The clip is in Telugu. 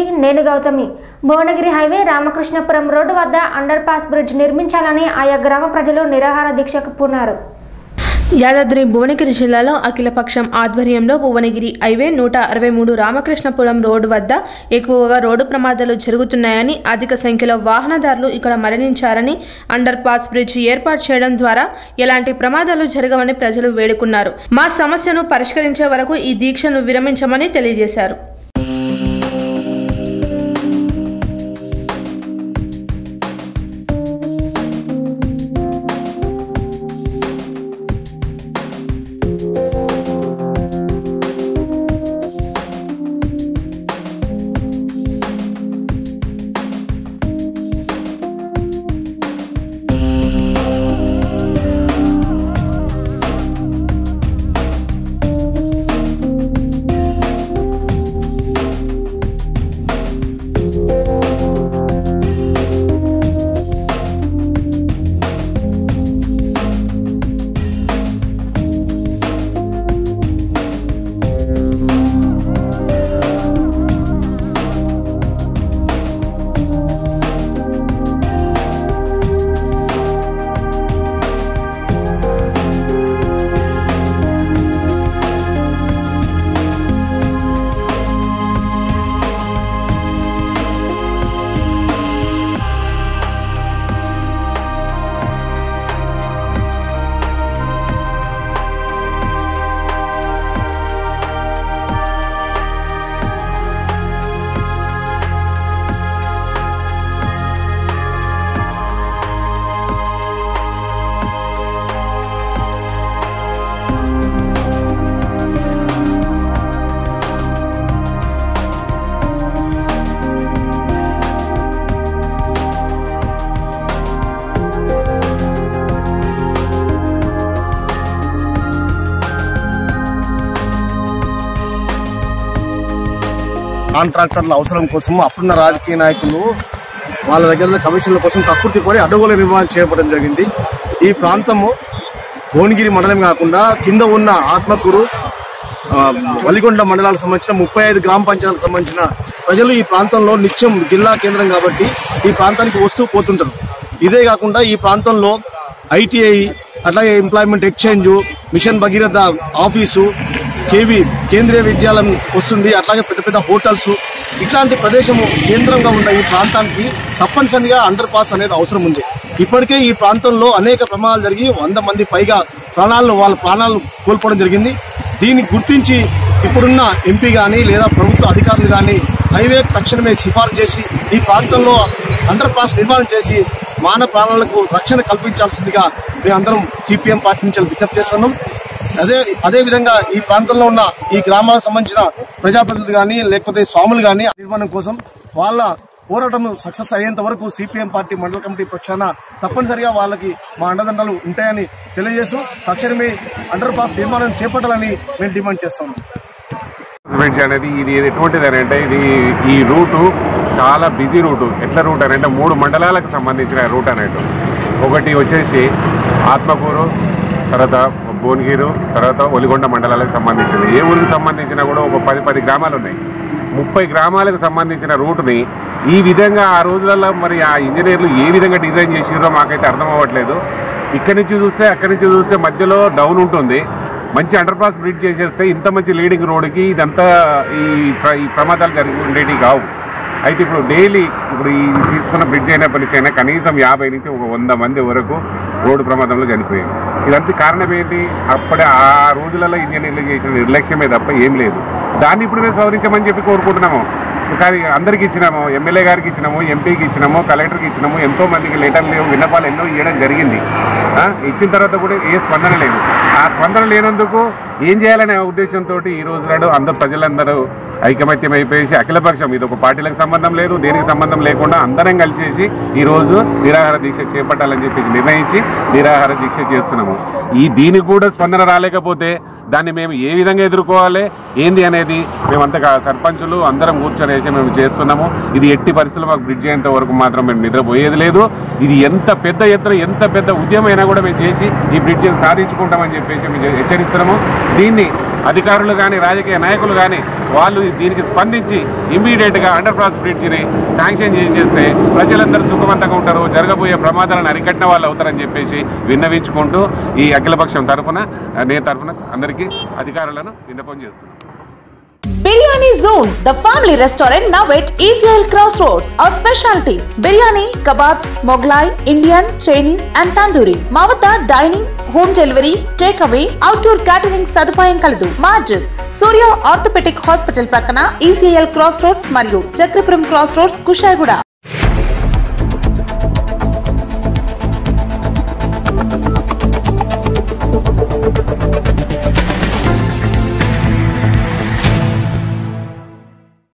నేను గౌతమి భువనగిరి హైవే రామకృష్ణపురం రోడ్డు వద్ద అండర్ పాస్ బ్రిడ్జ్ నిర్మించాలని ఆయా గ్రామ ప్రజలు నిరాహార దీక్షకు పూనారు యాదాద్రి భువనగిరి జిల్లాలో అఖిలపక్షం ఆధ్వర్యంలో భువనగిరి హైవే నూట అరవై మూడు రామకృష్ణపురం రోడ్డు వద్ద ఎక్కువగా రోడ్డు ప్రమాదాలు జరుగుతున్నాయని అధిక సంఖ్యలో వాహనదారులు ఇక్కడ మరణించారని అండర్ పాస్ బ్రిడ్జ్ ఏర్పాటు చేయడం ద్వారా ఎలాంటి ప్రమాదాలు జరగవని ప్రజలు వేడుకున్నారు మా సమస్యను పరిష్కరించే వరకు ఈ దీక్షను విరమించమని తెలియజేశారు కాంట్రాక్టర్ల అవసరం కోసం అప్పుడున్న రాజకీయ నాయకులు వాళ్ళ దగ్గర ఉన్న కమిషన్ల కోసం కక్కుర్తి పడి అడ్డగోలు నిర్మాణం చేయబడడం జరిగింది ఈ ప్రాంతము భువనగిరి మండలం కాకుండా కింద ఉన్న ఆత్మకూరు ఆ, వలిగొండ మండలాలకు సంబంధించిన ముప్పై ఐదు గ్రామ పంచాయతీలకు సంబంధించిన ప్రజలు ఈ ప్రాంతంలో నిత్యం జిల్లా కేంద్రం కాబట్టి ఈ ప్రాంతానికి వస్తూ పోతుంటారు ఇదే కాకుండా ఈ ప్రాంతంలో ఐటీఐ అట్లాగే employment exchange mission Bhagiratha office KV Kendriya Vidyalayam వస్తుంది అట్లాగే పెద్ద పెద్ద హోటల్స్ ఇట్లాంటి ప్రదేశము కేంద్రంగా ఉన్న ఈ ప్రాంతానికి తప్పనిసరిగా అండర్ పాస్ అనేది అవసరం ఉంది ఇప్పటికే ఈ ప్రాంతంలో అనేక ప్రమాదాలు జరిగి వంద మంది పైగా ప్రాణాలను వాళ్ళ ప్రాణాలు కోల్పోవడం జరిగింది దీన్ని గుర్తించి ఇప్పుడున్న ఎంపీ గాని లేదా ప్రభుత్వ అధికారులు గాని హైవే తక్షణమే సిఫార్సు చేసి ఈ ప్రాంతంలో అండర్ పాస్ నిర్మాణం చేసి మానవ ప్రాణాలకు రక్షణ కల్పించాల్సిందిగా మేమందరం సిపిఎం పార్టీ నుంచి విజ్ఞప్తి చేస్తున్నాం అదే అదే విధంగా ఈ ప్రాంతంలో ఉన్న ఈ గ్రామాలకు సంబంధించిన ప్రజాప్రతినిధులు గాని లేకపోతే స్వాములు గాని నిర్మాణం కోసం వాళ్ళ పోరాటం సక్సెస్ అయ్యేంత వరకు సిపిఎం పార్టీ మండల కమిటీ పక్షాన తప్పనిసరిగా వాళ్ళకి మా అండదండలు ఉంటాయని తెలియజేస్తూ తక్షణమే అండర్ పాస్ నిర్మాణం చేపట్టాలని మేము డిమాండ్ చేస్తున్నాం బ్రిడ్జ్ అనేది ఇది ఎటువంటిది అని అంటే ఇది ఈ రూటు చాలా బిజీ రూటు ఎట్లా రూట్ అని అంటే మూడు మండలాలకు సంబంధించిన రూట్ అన్నట్టు ఒకటి వచ్చేసి ఆత్మకూరు తర్వాత భువనగిరు తర్వాత ఒలిగొండ మండలాలకు సంబంధించింది ఏ ఊరికి సంబంధించినా కూడా ఒక పది పది గ్రామాలు ఉన్నాయి ముప్పై గ్రామాలకు సంబంధించిన రూట్ని ఈ విధంగా ఆ రోజులలో మరి ఆ ఇంజనీర్లు ఏ విధంగా డిజైన్ చేసిరో మాకైతే అర్థం అవ్వట్లేదు ఇక్కడి నుంచి చూస్తే అక్కడి నుంచి చూస్తే మధ్యలో డౌన్ ఉంటుంది మంచి అండర్ పాస్ బ్రిడ్జ్ చేసేస్తే ఇంత మంచి లీడింగ్ రోడ్డుకి ఇదంతా ఈ ప్ర- ఈ ప్రమాదాలు జరిగి ఉండేవి కావు అయితే ఇప్పుడు డైలీ ఇప్పుడు ఈ తీసుకున్న బ్రిడ్జ్ అయినప్పటి నుంచి అయినా కనీసం యాభై నుంచి ఒక వంద మంది వరకు రోడ్డు ప్రమాదంలో చనిపోయారు ఇదంతా కారణం ఏంటి అప్పుడే ఆ రోజులలో ఇంజనీర్లు చేసిన నిర్లక్ష్యమే తప్ప ఏం లేదు దాన్ని ఇప్పుడు మేము సవరించమని చెప్పి కోరుకుంటున్నాము కానీ అందరికి ఇచ్చినాము ఎమ్మెల్యే గారికి ఇచ్చినాము ఎంపీకి ఇచ్చినాము కలెక్టర్కి ఇచ్చినాము ఎంతో మందికి లెటర్లు విన్నపాలు ఎన్నో ఇవ్వడం జరిగింది ఆ, ఇచ్చిన తర్వాత కూడా ఏ స్పందన లేదు ఆ స్పందన లేనందుకు ఏం చేయాలనే ఉద్దేశంతో ఈ రోజు నాడు అందరు ప్రజలందరూ ఐకమత్యం అయిపోయేసి అఖిలపక్షం ఇది ఒక పార్టీలకు సంబంధం లేదు దేనికి సంబంధం లేకుండా అందరం కలిసేసి ఈ రోజు నిరాహార దీక్ష చేపట్టాలని చెప్పి నిర్ణయించి నిరాహార దీక్ష చేస్తున్నాము ఈ దీనికి కూడా స్పందన రాలేకపోతే దాన్ని మేము ఏ విధంగా ఎదుర్కోవాలి ఏంది అనేది మేమంతా సర్పంచులు అందరం కూర్చొనేసి మేము చేస్తున్నాము ఇది ఎట్టి పరిస్థితుల్లో మాకు బ్రిడ్జ్ అయ్యేంత వరకు మాత్రం మేము నిద్రపోయేది లేదు ఇది ఎంత పెద్ద ఎత్తున ఎంత పెద్ద ఉద్యమైనా కూడా మేము చేసి ఈ బ్రిడ్జిని సాధించుకుంటామని చెప్పేసి మేము హెచ్చరిస్తున్నాము దీన్ని అధికారులు కానీ రాజకీయ నాయకులు కానీ వాళ్ళు దీనికి స్పందించి ఇమ్మీడియట్గా అండర్ పాస్ బ్రిడ్జిని శాంక్షన్ చేసేస్తే ప్రజలందరూ సుఖవంతంగా ఉంటారు జరగబోయే ప్రమాదాలను అరికట్టిన వాళ్ళు అవుతారని చెప్పేసి విన్నవించుకుంటూ ఈ అఖిలపక్షం తరఫున నేను తరఫున అందరికీ అధికారులను విన్నపం చేస్తున్నాను biryani zone the family restaurant now at Israel cross roads our specialities biryani kebabs Mughlai Indian Chinese and tandoori మా వద్ద dining home delivery take away outdoor catering సదుపాయం కలదు మా అడ్రస్ సూర్య ఆర్థోపెటిక్ హాస్పిటల్ ప్రక్కన ఈసీఎల్ క్రాస్ రోడ్స్ మరియు చక్రపురం క్రాస్ రోడ్స్ కుషాయిగూడ